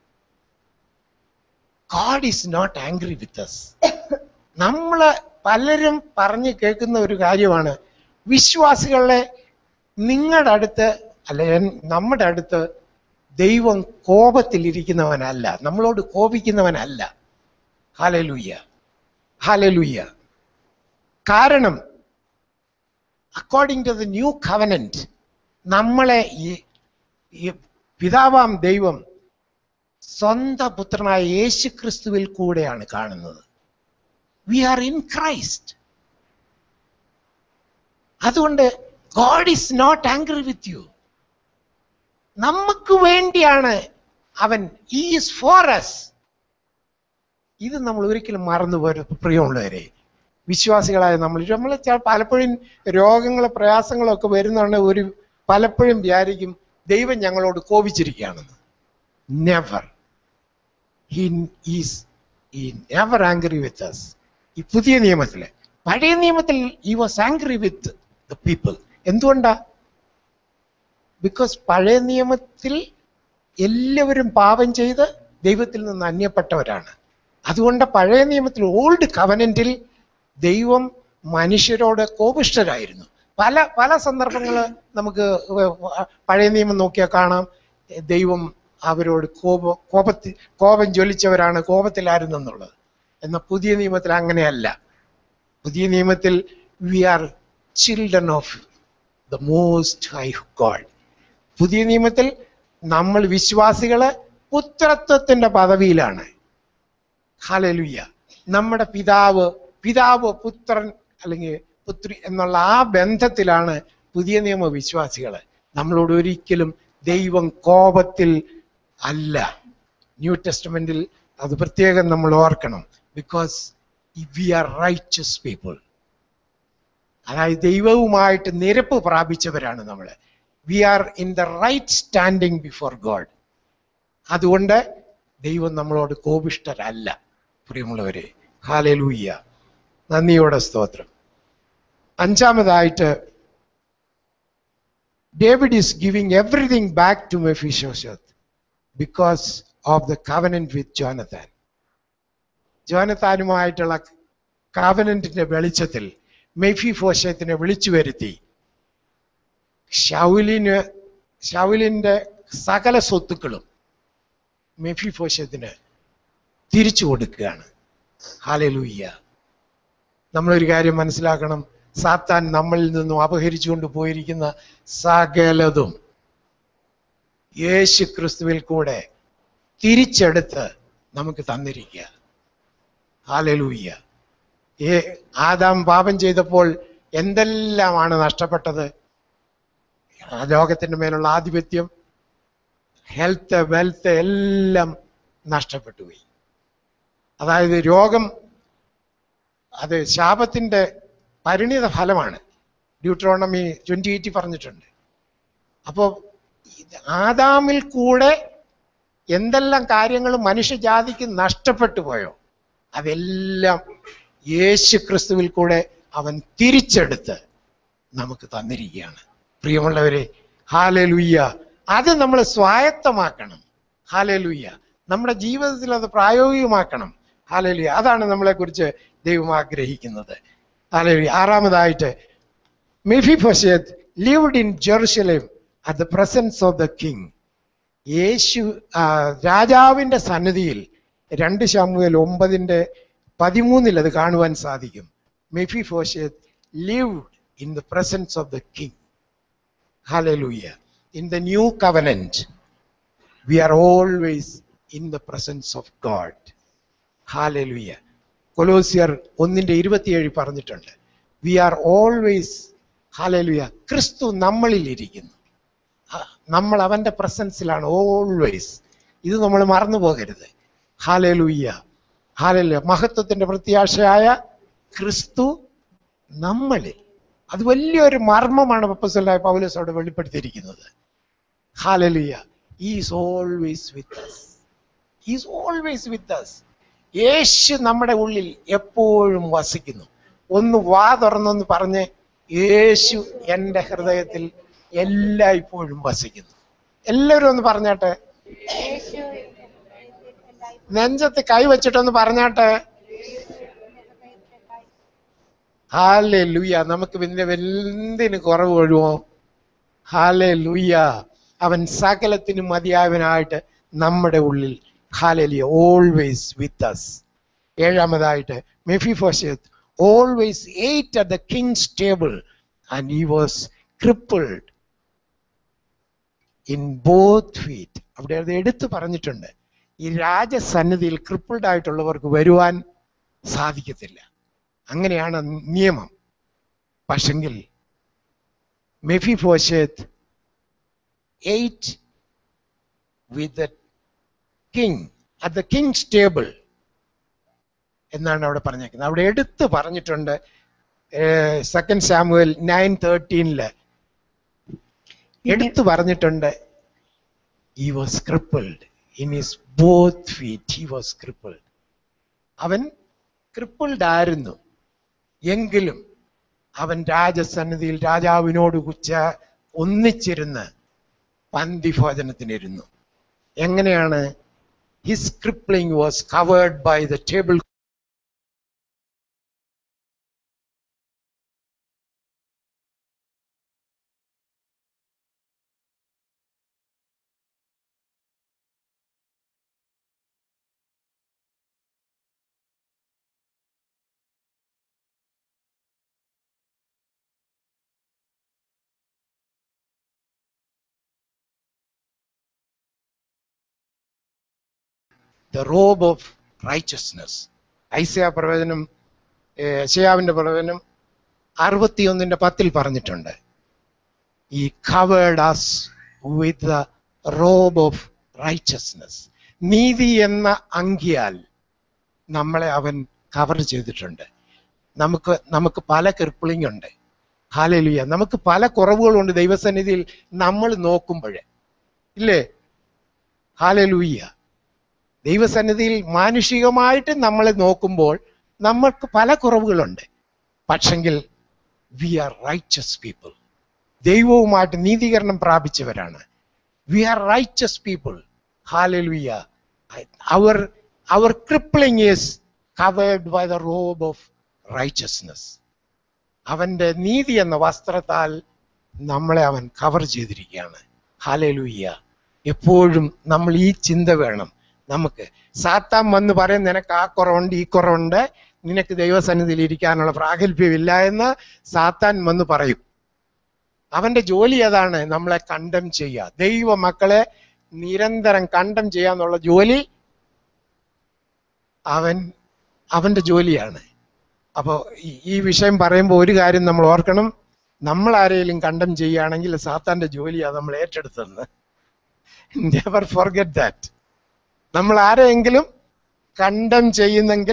God is not angry with us നമ്മള് പലരും പറഞ്ഞു കേൾക്കുന്ന ഒരു കാര്യമാണ് വിശ്വാസികളെ നിങ്ങളുടെ അടുത്ത് അല്ലെ നമ്മുടെ അടുത്ത് ദൈവം കോപത്തിലിരിക്കുന്നവനല്ല നമ്മളോട് കോപിക്കുന്നവനല്ല ഹാലലൂയ്യ ഹാലലൂയ്യ കാരണം according to the new covenant നമ്മളെ ഈ ഈ പിതാവാം ദൈവം സ്വന്തം പുത്രനായ യേശു ക്രിസ്തുവിൽ കൂടെയാണ് കാണുന്നത് വി ആർ ഇൻ ക്രൈസ്റ്റ് അതുകൊണ്ട് God is not angry with you നമുക്ക് വേണ്ടിയാണ് അവൻ ഈസ് ഫോർ അസ് ഇത് നമ്മൾ ഒരിക്കലും മറന്നു പോരും പ്രിയമുള്ളവരെ വിശ്വാസികളായ നമ്മൾ നമ്മൾ ചെ- പലപ്പോഴും രോഗങ്ങളോ പ്രയാസങ്ങളോ ഒക്കെ വരുന്നുണ്ട് ഒരു പലപ്പോഴും വിചാരിക്കും ദൈവം ഞങ്ങളോട് കോപിച്ചിരിക്കുകയാണെന്ന് never he is he never angry with us ഈ പുതിയ നിയമത്തില് പഴയ നിയമത്തിൽ he was angry with the people എന്തുകൊണ്ടാ ബിക്കോസ് പഴയ നിയമത്തിൽ എല്ലാവരും പാപം ചെയ്ത് ദൈവത്തിൽ നിന്ന് അന്യപ്പെട്ടവരാണ് അതുകൊണ്ട് പഴയ നിയമത്തിൽ ഓൾഡ് കവനന്റിൽ ദൈവം മനുഷ്യരോട് കോപിഷ്ഠരായിരുന്നു പല പല സന്ദർഭങ്ങൾ നമുക്ക് പഴയ നിയമം നോക്കിയാൽ കാണാം ദൈവം അവരോട് കോപ കോപത്തിൽ കോപം ജ്വലിച്ചവരാണ് കോപത്തിലായിരുന്നു എന്നുള്ളത് എന്നാൽ പുതിയ നിയമത്തിൽ അങ്ങനെയല്ല പുതിയ നിയമത്തിൽ we are children of the most high God പുതിയ നിയമത്തിൽ നമ്മൾ വിശ്വാസികള് പുത്രത്വത്തിന്റെ പദവിയിലാണ് ഹാലലുയ്യ നമ്മുടെ പിതാവ് പിതാവ് പുത്രൻ അല്ലെങ്കിൽ പുത്രി എന്നുള്ള ആ ബന്ധത്തിലാണ് പുതിയ നിയമ വിശ്വാസികള് നമ്മളോട് ഒരിക്കലും ദൈവം കോപത്തിൽ അല്ല ന്യൂ ടെസ്റ്റമെന്റിൽ അത് പ്രത്യേകം നമ്മൾ ഓർക്കണം because we are righteous people അതായത് ദൈവവുമായിട്ട് നിരപ്പ് പ്രാപിച്ചവരാണ് നമ്മൾ we are in the right standing before God അതുകൊണ്ട് ദൈവം നമ്മളോട് കോപിഷ്ടരല്ല പ്രിയമുള്ളവരെ ഹാലലൂയ്യ നന്ദിയോടെ സ്തോത്രം അഞ്ചാമതായിട്ട് David is giving everything back to Mephibosheth because of the covenant with Jonathan ജോനത്താനുമായിട്ടുള്ള കവനന്റിന്റെ വെളിച്ചത്തിൽ മെഫി ഫോഷത്തിനെ വിളിച്ചു വരുത്തി ഷൗലിന് ഷൗലിന്റെ സകല സ്വത്തുക്കളും മെഫി ഫോഷത്തിന് തിരിച്ചു കൊടുക്കുകയാണ് ഹാലലൂയ്യ നമ്മളൊരു കാര്യം മനസ്സിലാക്കണം സാത്താൻ നമ്മളിൽ നിന്നും അപഹരിച്ചുകൊണ്ട് പോയിരിക്കുന്ന സകലതും യേശു ക്രിസ്തുവിൽ കൂടെ തിരിച്ചെടുത്ത് നമുക്ക് തന്നിരിക്കുക ഹാലലൂയ്യ ഏ ആദാം പാപം ചെയ്തപ്പോൾ എന്തെല്ലാമാണ് നഷ്ടപ്പെട്ടത് ആ ലോകത്തിന്റെ മേലുള്ള ആധിപത്യം ഹെൽത്ത് വെൽത്ത് എല്ലാം നഷ്ടപ്പെട്ടു പോയി അതായത് രോഗം അത് ശാപത്തിന്റെ പരിണിത ഫലമാണ് ഡ്യൂട്രോണമി ട്വന്റി എയ്റ്റി പറഞ്ഞിട്ടുണ്ട് അപ്പോൾ ആദാമിൽ കൂടെ എന്തെല്ലാം കാര്യങ്ങൾ മനുഷ്യജാതിക്ക് നഷ്ടപ്പെട്ടു പോയോ അതെല്ലാം യേശു ക്രിസ്തുവിൽ കൂടെ അവൻ തിരിച്ചെടുത്ത് നമുക്ക് തന്നിരിക്കുകയാണ് പ്രിയമുള്ളവരെ ഹാലലുയ്യ അത് നമ്മൾ സ്വായത്തമാക്കണം ഹാലലുയ്യ നമ്മുടെ ജീവിതത്തിൽ അത് പ്രായോഗികമാക്കണം ഹാലലുയ്യ അതാണ് നമ്മളെ കുറിച്ച് ദൈവം ആഗ്രഹിക്കുന്നത് ഹാലലുയ്യ ആറാമതായിട്ട് Mephibosheth lived in Jerusalem at the presence of the king യേശു ആ, രാജാവിന്റെ സന്നിധിയിൽ രണ്ട് ശാമുവേൽ ഒമ്പതിന്റെ പതിമൂന്നിൽ അത് കാണുവാൻ സാധിക്കും Mephibosheth lived in the presence of the king Hallelujah. In the new covenant, we are always in the presence of God. Hallelujah. കൊലോസിയർ ഒന്നിന്റെ ഇരുപത്തിയേഴ് പറഞ്ഞിട്ടുണ്ട് വി ആർ ഓൾവേസ് ഹാലലുയ ക്രിസ്തു നമ്മളിൽ ഇരിക്കുന്നു ആ, നമ്മൾ അവന്റെ പ്രസൻസിലാണ് ഓൾവേസ് ഇത് നമ്മൾ മറന്നു പോകരുത് ഹാലലുയ്യ ഹാലലുയ മഹത്വത്തിന്റെ പ്രത്യാശയായ ക്രിസ്തു നമ്മളിൽ അത് വലിയൊരു മർമ്മമാണ് പപ്പസലായ പൗലോസ് അവിടെ വെളിപ്പെടുത്തിയിരിക്കുന്നത് hallelujah is always with us is always with us യേശു നമ്മുടെ ഉള്ളിൽ എപ്പോഴും വസിക്കുന്നു ഒന്ന് വാ തുറന്നൊന്ന് പറഞ്ഞ് യേശു എൻ്റെ ഹൃദയത്തിൽ എല്ലായ്പ്പോഴും വസിക്കുന്നു എല്ലാവരും ഒന്ന് പറഞ്ഞാട്ടെ നെഞ്ചത്ത് കൈ വെച്ചിട്ടൊന്ന് പറഞ്ഞാട്ടെ ഹാലെ ലുയ്യ നമുക്ക് പിന്നെ എന്തിന് കുറവ് ഒഴുവോ ഹാലെ ലുയ്യ അവൻ സകലത്തിനും മതിയായവനായിട്ട് നമ്മുടെ ഉള്ളിൽ ഹാലലിയ ഓൾവേസ് വിത്ത് അസ് ഏഴാമതായിട്ട് Mephibosheth always ate at the king's table and he was crippled in both feet അവിടെ അത് എടുത്തു പറഞ്ഞിട്ടുണ്ട് ഈ രാജസന്നിധിയിൽ ക്രിപ്പിൾഡ് ആയിട്ടുള്ളവർക്ക് വരുവാൻ സാധിക്കത്തില്ല അങ്ങനെയാണ് നിയമം പക്ഷെങ്കിൽ Mephibosheth ate with the king at the king's table എന്നാണ് അവിടെ പറഞ്ഞേക്കുന്നത് അവിടെ എടുത്ത് പറഞ്ഞിട്ടുണ്ട് സെക്കൻഡ് സാമുവൽ നയൻ തേർട്ടീനില് എടുത്തു പറഞ്ഞിട്ടുണ്ട് he was crippled in his both feet he was crippled അവൻ ക്രിപ്പിൾഡ് ആയിരുന്നു എങ്കിലും അവൻ രാജസന്നിധിയിൽ രാജാവിനോട് കുച്ച ഒന്നിച്ചിരുന്ന് പന്തി ഭോജനത്തിനിരുന്നു എങ്ങനെയാണ് his crippling was covered by the table the robe of righteousness Isaiah പ്രവചനം യശയാവിന്റെ പ്രവചനം അറുപത്തിയൊന്നിന്റെ പത്തിൽ പറഞ്ഞിട്ടുണ്ട് he covered us with the robe of righteousness നീതി എന്ന അങ്കിയാൽ നമ്മളെ അവൻ കവർ ചെയ്തിട്ടുണ്ട് നമുക്ക് നമുക്ക് പല ക്രിപ്പിളിംഗ് ഉണ്ട് ഹാലലുയ നമുക്ക് പല കുറവുകളുണ്ട് ദൈവസന്നിധിയിൽ നമ്മൾ നോക്കുമ്പോൾ ഇല്ലേ ഹാലലൂയ്യ ദൈവസന്നിധിയിൽ മാനുഷികമായിട്ട് നമ്മളെ നോക്കുമ്പോൾ നമ്മൾക്ക് പല കുറവുകളുണ്ട് പക്ഷെങ്കിൽ വി ആർ റൈച്ചസ് പീപ്പിൾ ദൈവവുമായിട്ട് നീതീകരണം പ്രാപിച്ചവരാണ് we are righteous people hallelujah our our crippling is covered by the robe of righteousness അവന്റെ നീതി എന്ന വസ്ത്രത്താൽ നമ്മളെ അവൻ കവർ ചെയ്തിരിക്കുകയാണ് ഹാലലുയ്യ എപ്പോഴും നമ്മൾ ഈ ചിന്ത വേണം നമുക്ക് സാത്താൻ വന്ന് പറയും നിനക്ക് ആ കുറവുണ്ട് ഈ കുറവുണ്ട് നിനക്ക് ദൈവസന്നിധിയിൽ ഇരിക്കാനുള്ള പ്രാഗൽഭ്യമില്ല എന്ന് സാത്താൻ വന്ന് പറയും അവന്റെ ജോലി അതാണ് നമ്മളെ കണ്ടം ചെയ്യുക ദൈവ മക്കളെ നിരന്തരം കണ്ടം ചെയ്യാന്നുള്ള ജോലി അവൻ അവന്റെ ജോലിയാണ് അപ്പോൾ ഈ വിഷയം പറയുമ്പോൾ ഒരു കാര്യം നമ്മൾ ഓർക്കണം നമ്മൾ ആരെങ്കിലും കണ്ടം ചെയ്യുകയാണെങ്കിൽ സാത്താന്റെ ജോലിയാണ് നമ്മൾ ഏറ്റെടുത്തത് നെവർ ഫോർഗെറ്റ് ദാറ്റ് നമ്മൾ ആരെയെങ്കിലും കണ്ടം ചെയ്യുന്നെങ്കിൽ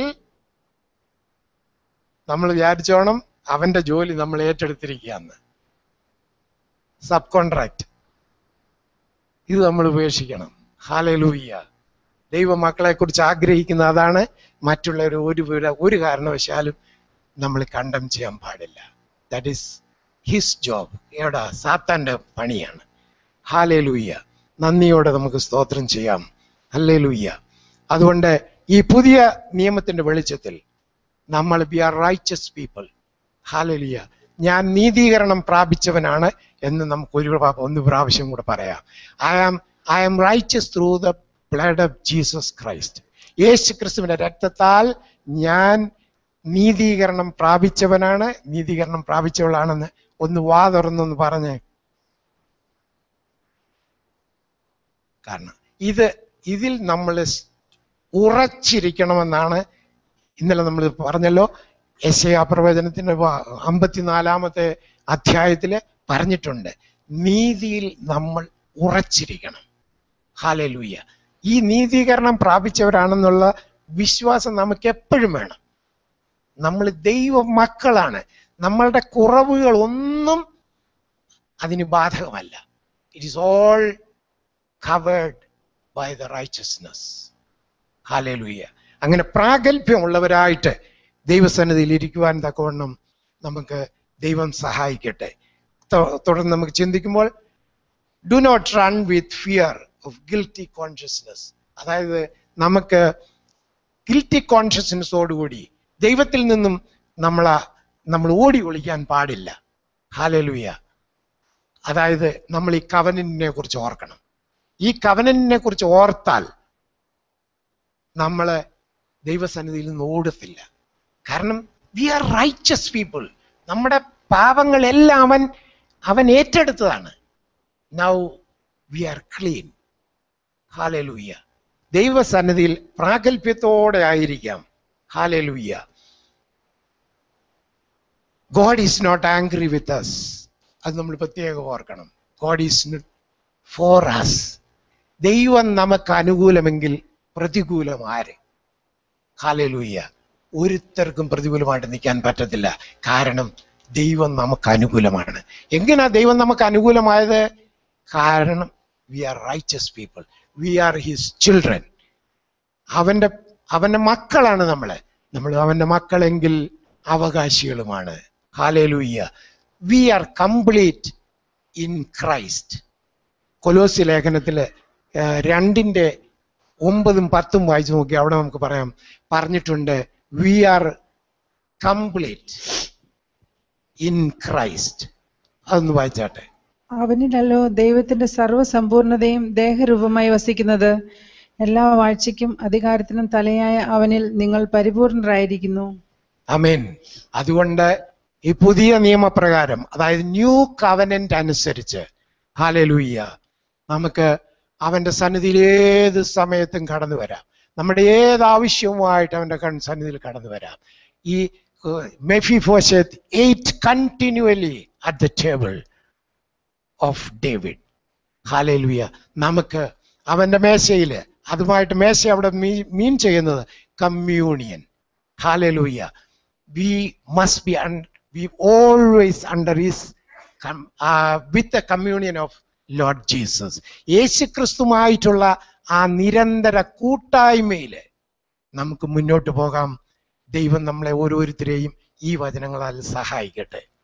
നമ്മൾ വിചാരിച്ചോണം അവന്റെ ജോലി നമ്മൾ ഏറ്റെടുത്തിരിക്കുകയെന്ന് സബ് കോൺട്രാക്ട് ഇത് നമ്മൾ ഉപേക്ഷിക്കണം ഹാലലൂയ്യ ദൈവ മക്കളെ കുറിച്ച് ആഗ്രഹിക്കുന്ന അതാണ് മറ്റുള്ളവർ ഒരു വിവര- ഒരു കാരണവശാലും നമ്മൾ കണ്ടം ചെയ്യാൻ പാടില്ല ദാറ്റ് ഈസ് ഹിസ് ജോബ് എവിടെ സാത്താന്റെ പണിയാണ് ഹാലേലൂയ്യ നന്ദിയോടെ നമുക്ക് സ്തോത്രം ചെയ്യാം ഹല്ലേലൂയ്യ അതുകൊണ്ട് ഈ പുതിയ നിയമത്തിന്റെ വെളിച്ചത്തിൽ നമ്മൾ ബി ആർ റൈച്ചസ് പീപ്പിൾ ഹാലലിയ ഞാൻ നീതീകരണം പ്രാപിച്ചവനാണ് എന്ന് നമുക്ക് ഒരു പ്രാ- ഒന്ന് പ്രാവശ്യം കൂടെ പറയാം I am I am righteous through the blood of Jesus Christ യേശു ക്രിസ്തുവിന്റെ രക്തത്താൽ ഞാൻ നീതീകരണം പ്രാപിച്ചവനാണ് നീതീകരണം പ്രാപിച്ചവളാണെന്ന് ഒന്ന് വാ തുറന്നൊന്ന് പറഞ്ഞ് കാരണം ഇത് ഇതിൽ നമ്മൾ ഉറച്ചിരിക്കണമെന്നാണ് ഇന്നലെ നമ്മൾ പറഞ്ഞല്ലോ യശയാ പ്രവചനത്തിന്റെ വ- അമ്പത്തിനാലാമത്തെ അധ്യായത്തില് പറഞ്ഞിട്ടുണ്ട് നീതിയിൽ നമ്മൾ ഉറച്ചിരിക്കണം ഹാലലൂയ ഈ നീതീകരണം പ്രാപിച്ചവരാണെന്നുള്ള വിശ്വാസം നമുക്ക് എപ്പോഴും വേണം നമ്മൾ ദൈവ മക്കളാണ് നമ്മളുടെ കുറവുകൾ ഒന്നും അതിന് ബാധകമല്ല it is all covered by the righteousness hallelujah അങ്ങനെ പ്രാഗൽഭ്യമുള്ളവരായിട്ട് ദൈവസന്നിധിയിൽ ഇരിക്കുവാൻ തക്കവണ്ണം നമുക്ക് ദൈവം സഹായിക്കട്ടെ തൊ- തുടർന്ന് നമുക്ക് ചിന്തിക്കുമ്പോൾ do not run with fear of guilty consciousness അതായത് നമുക്ക് ഗിൽറ്റി കോൺഷ്യസ്നെസ്സോടുകൂടി ദൈവത്തിൽ നിന്നും നമ്മള നമ്മൾ ഓടി ഒളിക്കാൻ പാടില്ല ഹാലലൂയ അതായത് നമ്മൾ ഈ കവനന്റിനെ കുറിച്ച് ഓർക്കണം ഈ കവനന്റിനെ കുറിച്ച് ഓർത്താൽ നമ്മള് ദൈവസന്നിധിയിൽ നിന്ന് ഓടത്തില്ല കാരണം വി ആർ റൈച്ചസ് പീപ്പിൾ നമ്മുടെ പാപങ്ങളെല്ലാം അവൻ അവൻ ഏറ്റെടുത്തതാണ് now we are clean hallelujah ദൈവസന്നിധിയിൽ പ്രാഗൽഭ്യത്തോടെ ആയിരിക്കാം hallelujah God is not angry with us അത് നമ്മൾ പ്രത്യേകം ഓർക്കണം ഗോഡ് ഈസ് ഫോർ അസ് ദൈവം നമുക്ക് അനുകൂലമെങ്കിൽ പ്രതികൂലം ആര് ഹാലലൂയ്യ ഒരുത്തർക്കും പ്രതികൂലമായിട്ട് നിൽക്കാൻ പറ്റത്തില്ല കാരണം ദൈവം നമുക്ക് അനുകൂലമാണ് എങ്ങനെയാ ദൈവം നമുക്ക് അനുകൂലമായത് കാരണം we are righteous people we are his children അവന്റെ അവന്റെ മക്കളാണ് നമ്മള് നമ്മൾ അവന്റെ മക്കളെങ്കിൽ അവകാശികളുമാണ് hallelujah we are complete in Christ കൊലോസി ലേഖനത്തില് ആ, രണ്ടിന്റെ ഒമ്പതും പത്തും വായിച്ചു നോക്കി അവിടെ നമുക്ക് പറയാം പറഞ്ഞിട്ടുണ്ട് we are complete in Christ അതൊന്ന് വായിച്ചാട്ടെ അവനിലല്ലോ ദൈവത്തിന്റെ സർവ്വസമ്പൂർണതയും ദേഹരൂപമായി വസിക്കുന്നത് എല്ലാ വാഴ്ചയ്ക്കും അധികാരത്തിനും തലയായ അവനിൽ നിങ്ങൾ പരിപൂർണരായിരിക്കുന്നു അമേൻ അതുകൊണ്ട് ഈ പുതിയ നിയമപ്രകാരം അതായത് ന്യൂ കവനന്റ് അനുസരിച്ച് ഹാലലൂയ്യ നമുക്ക് അവന്റെ സന്നിധിയിൽ ഏത് സമയത്തും കടന്നു വരാം നമ്മുടെ ഏത് ആവശ്യവുമായിട്ട് അവന്റെ കൺ സന്നിധിയിൽ കടന്നു വരാം ഈ Mephibosheth ate continually at the table of David hallelujah നമുക്ക് അവന്റെ മേശയില് അതുമായിട്ട് മേശ അവിടെ മീൻ ചെയ്യുന്നത് communion hallelujah we must be we always under his with the communion of Lord Jesus യേശു ക്രിസ്തുമായിട്ടുള്ള ആ നിരന്തര കൂട്ടായ്മയില് നമുക്ക് മുന്നോട്ട് പോകാം ദൈവം നമ്മളെ ഓരോരുത്തരെയും ഈ വചനങ്ങളാൽ സഹായിക്കട്ടെ